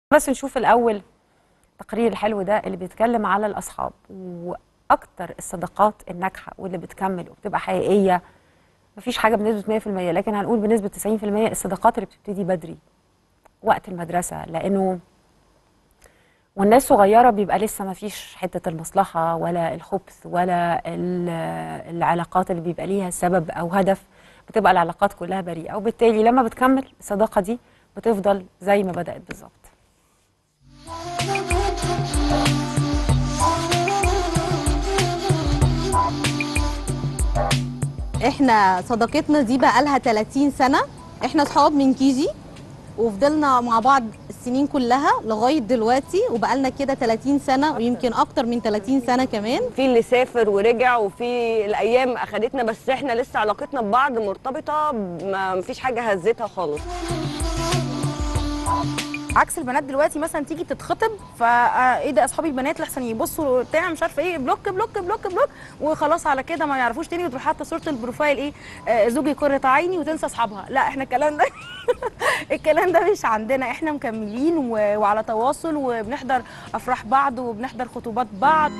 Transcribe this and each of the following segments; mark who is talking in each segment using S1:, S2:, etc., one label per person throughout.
S1: بس نشوف الأول التقرير الحلو ده اللي بيتكلم على الأصحاب وأكتر الصداقات الناجحة واللي بتكمل وبتبقى حقيقية مفيش حاجة بنسبة 100% لكن هنقول بنسبة 90% الصداقات اللي بتبتدي بدري وقت المدرسة لأنه والناس صغيرة بيبقى لسه ما فيش حتة المصلحة ولا الخبث ولا ال- العلاقات اللي بيبقى ليها سبب أو هدف بتبقى العلاقات كلها بريئة وبالتالي لما بتكمل الصداقة دي بتفضل زي ما بدأت بالظبط
S2: احنا صداقتنا دي بقى لها 30 سنه احنا صحاب من كيجي وفضلنا مع بعض السنين كلها لغايه دلوقتي وبقى لنا كده 30 سنه ويمكن اكتر من 30 سنه كمان
S3: في اللي سافر ورجع وفي الايام اخدتنا بس احنا لسه علاقتنا ببعض مرتبطه ما فيش حاجه هزتها خالص
S4: عكس البنات دلوقتي مثلا تيجي تتخطب فا ايه ده اصحابي البنات لحسن يبصوا بتاع مش عارفه ايه بلوك بلوك بلوك بلوك وخلاص على كده ما يعرفوش تاني وتروح حاطه صوره البروفايل ايه آه زوجي قرة عيني وتنسى اصحابها لا احنا الكلام ده الكلام ده مش عندنا احنا مكملين و... وعلى تواصل وبنحضر افراح بعض وبنحضر خطوبات بعض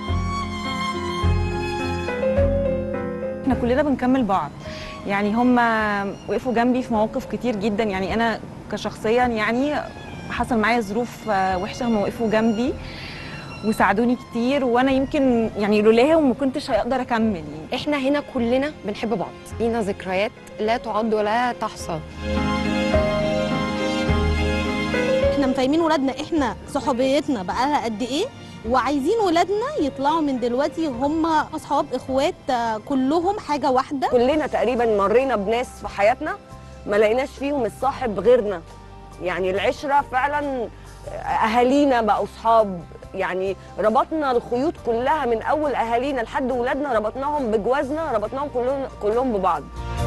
S5: احنا كلنا بنكمل بعض يعني هم وقفوا جنبي في مواقف كتير جدا يعني انا كشخصيا يعني حصل معايا ظروف آه، وحشه هم وقفوا جنبي وساعدوني كتير وانا يمكن يعني لولاهم ما كنتش هقدر اكمل يعني
S6: احنا هنا كلنا بنحب بعض لينا ذكريات لا تعد ولا تحصى
S2: احنا مفاهمين ولادنا احنا صحوبيتنا بقى لها قد ايه وعايزين ولادنا يطلعوا من دلوقتي هم اصحاب اخوات آه، كلهم حاجه واحده
S3: كلنا تقريبا مرينا بناس في حياتنا ما لقيناش فيهم الصاحب غيرنا يعني العشره فعلا اهالينا بقوا صحاب يعني ربطنا الخيوط كلها من اول اهالينا لحد ولادنا ربطناهم بجوازنا ربطناهم كلهم كلهم ببعض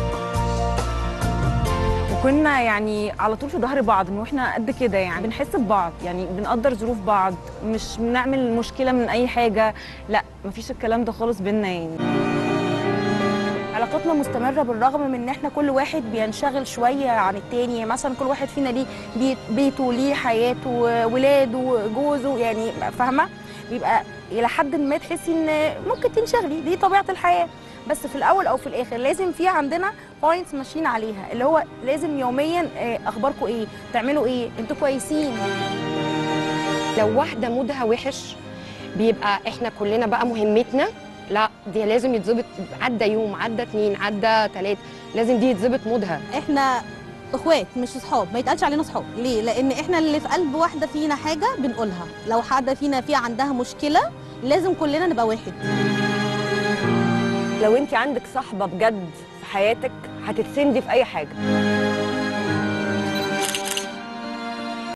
S5: وكنا يعني على طول في ظهر بعض ان احنا قد كده يعني بنحس ببعض يعني بنقدر ظروف بعض مش بنعمل مشكله من اي حاجه لا مفيش الكلام ده خالص بينا يعني
S4: علاقتنا مستمرة بالرغم من ان احنا كل واحد بينشغل شوية عن التاني يعني مثلا كل واحد فينا ليه بيت بيته ليه حياته ولاده جوزه يعني فاهمة بيبقى الى حد ما تحسي ان ممكن تنشغلي دي طبيعة الحياة بس في الاول او في الاخر لازم في عندنا بوينتس ماشيين عليها اللي هو لازم يوميا آه، اخباركم ايه بتعملوا ايه انتوا كويسين
S6: لو واحده مودها وحش بيبقى احنا كلنا بقى مهمتنا لا دي لازم يتظبط عدى يوم عدى اتنين عدى تلاتة لازم دي يتظبط مودها
S2: احنا اخوات مش اصحاب ما يتقالش علينا اصحاب ليه لان احنا اللي في قلب واحده فينا حاجه بنقولها لو حد فينا في عندها مشكله لازم كلنا نبقى واحد
S3: لو انت عندك صاحبه بجد في حياتك هتتسندي في اي حاجه